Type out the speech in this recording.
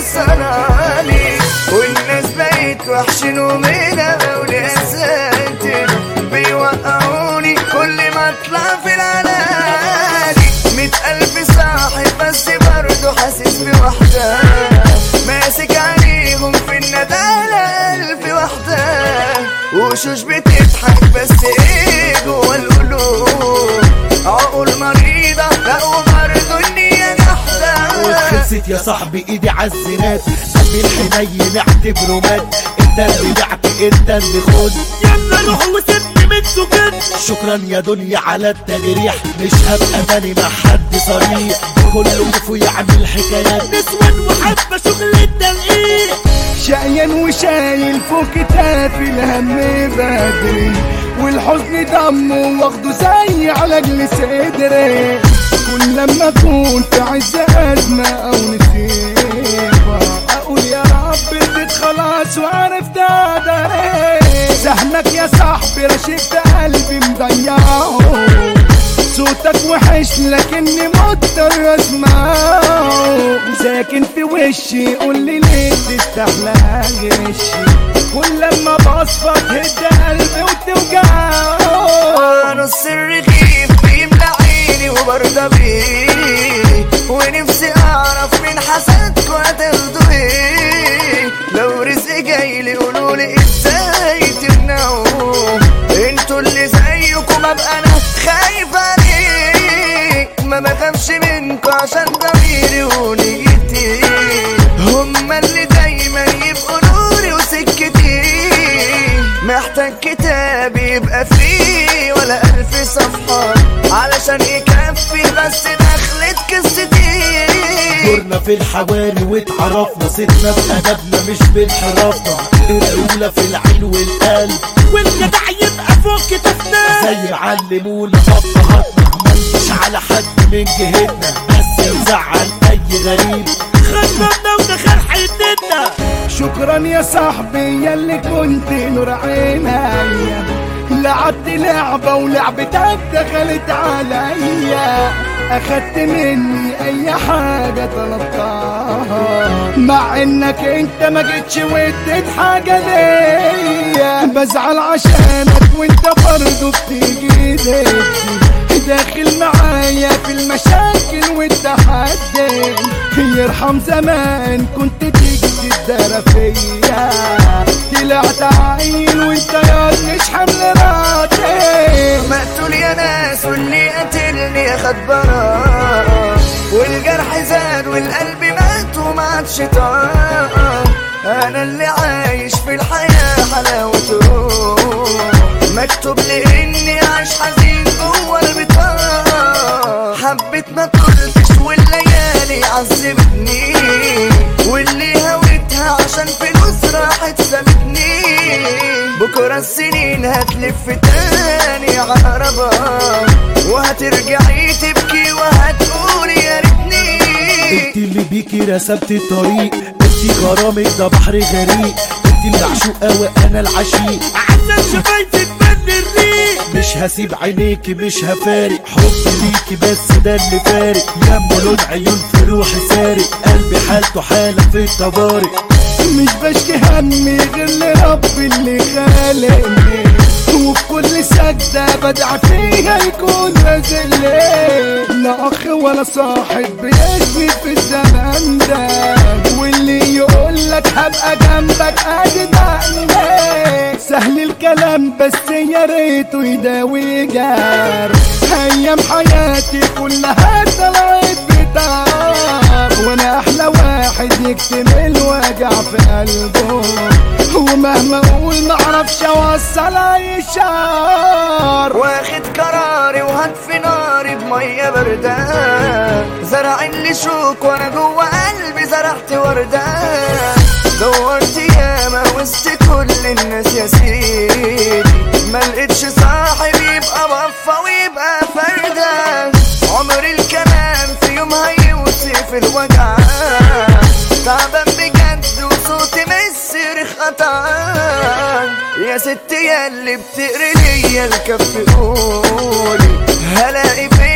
موصلالي والناس بقت وحشين ومنها ولساتي بيوقعوني كل ما اطلع في العلالي مئة ألف صاحب بس برضه حاسس بوحدة ماسك عليهم في الندالة ألف وحدة وشوش بتضحك بس ايه جوا القلوب عقول مريضة لا وبرضه النية جحدة وخلصت يا صاحبي ايدي عالزنات قلبي الحنين اعتبره مات انت اللي بعت انت اللي خد يلا روح وسيبني من سكت شكرا يا دنيا على التجريح مش هبقى تاني مع حد صريح كله كيفه يعمل حكايات نسوان وحبة شغل التنقيح شقيان وشايل فوق كتافي الهم بدري والحزن دمه واخده زي على جل صدري كل لما اكون في عز ازمه او نسيبها اقول يا رب اديت خلاص وعرفت ادري سهمك يا صاحبي رشقت قلبي مضيعه صوتك وحش لكني مضطر اسمعه ساكن في وشي قول لي ليه تستحلى غشي كل لما بصفى تهد قلبي وتوجعه نص الرغيف بيملى عيني وبرضى بيه ونفسي اعرف من حسدكوا هتاخدوا ايه لو رزق جايلي قولولي ازاي تمنعوه انتوا اللي زيكم ابقى انا خايف عليه ما بخافش منكوا عشان ضميري ونيتي هما اللي دايما يبقوا نوري وسكتي محتاج كتاب يبقى فيه ولا ألف صفحة علشان يكفي بس دخلت قصتي دورنا في الحواري واتعرفنا سيدنا بأدبنا مش بانحرافنا الأولى في العين والقلب والجدع يبقى فوق كتفنا زي علمونا خطهاتنا ملش على حد من جهتنا بس يزعل أي غريب خدمنا ودخل حياتنا شكرا يا صاحبي يلي كنت نور عينيا لعبت لعبة ولعبتك دخلت عليا اخدت مني اي حاجة طلبتها مع انك انت ما جيتش واديت حاجة ليا بزعل عشانك وانت برضه بتيجي ضدي داخل معايا في المشاكل والتحدي يرحم زمان كنت تكتب الدار فيا طلعت عين وانت يا مش حمل راتي مقتول يا ناس واللي قتلني اخد براءة والجرح زاد والقلب مات وما عادش طاقة انا اللي عايش في الحياة حلاوته مكتوب لي اني عايش حزين جوه البطاقة حبيت ما قلتش والليالي عذبتني واللي هويتها عشان فلوس راحت سابتني بكرة السنين هتلف تاني عقربة وهترجعي تبكي وهتقولي يا ريتني انت اللي بيكي رسمت الطريق انت كرامك ده بحر غريق انت المعشوقة وانا العشيق عشان شفايفي تبني الريق مش هسيب عينيكي مش هفارق حب ليكي بس ده اللي فارق يم لون عيون في روحي سارق قلبي حالته حالة في الطوارئ مش بشكي همي غير لرب اللي خالقني وفي كل سجدة بدع فيها يكون رازق لي لا أخ ولا صاحب بيجري في الزمن ده واللي يقول لك هبقى جنبك أجد عندك سهل الكلام بس يا ريته يداوي جار أيام حياتي كلها طلعت بتعب وانا احلى واحد يكتم الوجع في قلبه ومهما اقول معرفش اوصل اي شعر واخد قراري وهطفي ناري بمية باردة زرعين لي شوك وانا جوه قلبي زرعت وردة دورت ياما وسط كل الناس يا سيدي ما لقيتش صاحب يبقى بفا ويبقى فردة عمر الكلام في يوم هيوصف الوجع تعبان بجد وصوتي مسرخ قطعان يا ست ياللي بتقري ليا الكف قولي هلاقي في